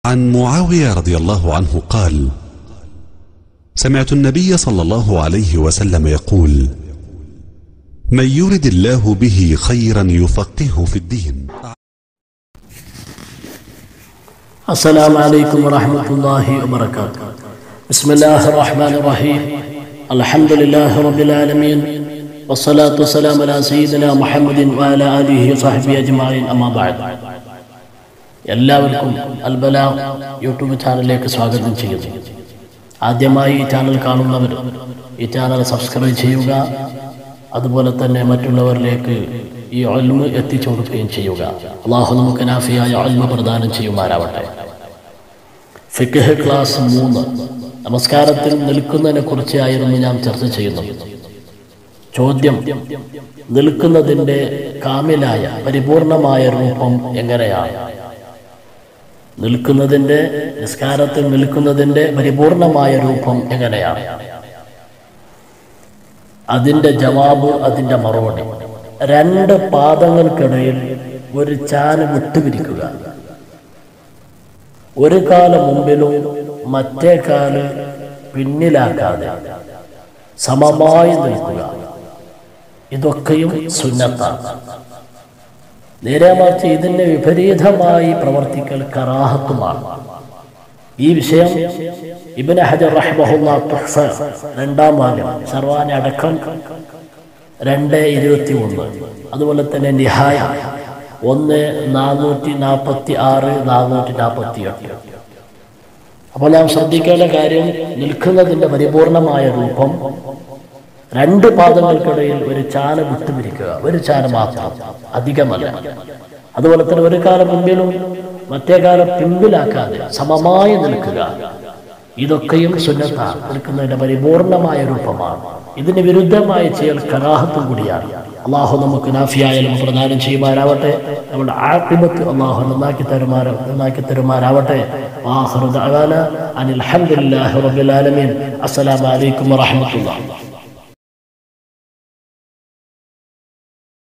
عن معاوية رضي الله عنه قال سمعت النبي صلى الله عليه وسلم يقول من يرد الله به خيرا يفقهه في الدين السلام عليكم ورحمة الله وبركاته بسم الله الرحمن الرحيم الحمد لله رب العالمين والصلاة والسلام على سيدنا محمد وعلى آله وصحبه أجمعين أما بعد എല്ലാവർക്കും അൽബല യൂട്യൂബ് ചാനലിലേക്ക് സ്വാഗതം ചെയ്യുന്നു ആദ്യമായി ഈ ചാനൽ കാണുന്നവർ ഈ ചാനൽ സബ്സ്ക്രൈബ് ചെയ്യുക അതുപോലെ തന്നെ മറ്റുള്ളവരിലേക്ക് ഈ ഒൽമ് എത്തിച്ചു കൊടുക്കുകയും ചെയ്യുക അള്ളാഹു നമുക്ക് നാഫിയായ ഒൽമ പ്രദാനം ചെയ്യുമാരാവട്ടെ ഫിഖ് ക്ലാസ് മൂന്ന് നമസ്കാരത്തിൽ നിൽക്കുന്നതിനെ കുറിച്ചായിരുന്നു ഞാൻ ചർച്ച ചെയ്യുന്നത് ചോദ്യം നിൽക്കുന്നതിൻ്റെ കാമിലായ പരിപൂർണമായ രൂപം എങ്ങനെയാണ് നിൽക്കുന്നതിൻ്റെ നിസ്കാരത്തിൽ നിൽക്കുന്നതിൻ്റെ പരിപൂർണമായ രൂപം എങ്ങനെയാണ് അതിൻ്റെ ജവാബ് അതിൻ്റെ മറുപടി രണ്ട് പാദങ്ങൾക്കിടയിൽ ഒരു ചാന വിട്ടുപിരിക്കുക ഒരു കാല് മുമ്പിലും മറ്റേ കാല് പിന്നിലാക്കാതെ സമമായി നിൽക്കുക ഇതൊക്കെയും സുന്നത്താണ് നേരെ മറിച്ച് ഇതിന് വിപരീതമായി പ്രവർത്തിക്കൽ കറാഹത്തുമാണ് ഈ വിഷയം ഇബിന് ഹജർ റഹ്മഹുല്ല തുഹ്ഫ രണ്ടാം ഭാഗം സർവാനി അടക്കം രണ്ട് ഇരുപത്തി ഒന്ന് അതുപോലെ തന്നെ നിഹായ ഒന്ന് നാനൂറ്റി നാൽപ്പത്തി ആറ് നാനൂറ്റി നാൽപ്പത്തി എട്ട് അപ്പോൾ നാം ശ്രദ്ധിക്കേണ്ട കാര്യം നിൽക്കുന്നതിൻ്റെ പരിപൂർണമായ രൂപം രണ്ട് പാദങ്ങൾക്കിടയിൽ ഒരു ചാല വിട്ടുപിരിക്കുക ഒരു ചാല മാത്രം അധികമല്ല അതുപോലെ തന്നെ ഒരു കാലം മുമ്പിലും മറ്റേ കാലം പിമ്പിലാക്കാതെ സമമായി നിൽക്കുക ഇതൊക്കെയും സുന്നത്താണ് നിൽക്കുന്നതിന്റെ പരിപൂർണമായ രൂപമാണ് ഇതിന് വിരുദ്ധമായി ചെയ്യൽ കരാഹത്തും കൂടിയാണ് അള്ളാഹു നമുക്ക് നാഫിയായാലും പ്രദാനം ചെയ്യുമാരാവട്ടെ നമ്മുടെ ആത്മത്ത് അള്ളാഹു നന്നാക്കി തരുമാര നന്നാക്കി തരുമാരാവട്ടെ അനിൽ അലഹമുല്ലാ റബുലാലമീൻ അസ്സലാമലൈക്കും വാഹമത്തുള്ള